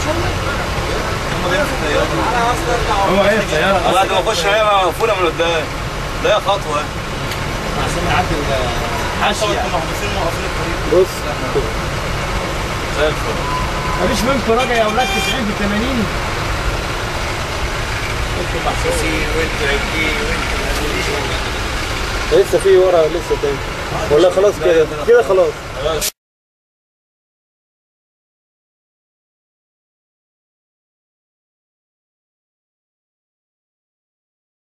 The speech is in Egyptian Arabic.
هو ايه الطياره بعد ما اخش هي مقفوله من قدام لا خطوه عشان نعدي الحاشيه بص زي الفل مفيش منكم راجع يا اولاد 90 في 80 انتوا محسوسين وانتوا عجين وانتوا لسه في ورا لسه تاني ولا خلاص كده كده خلاص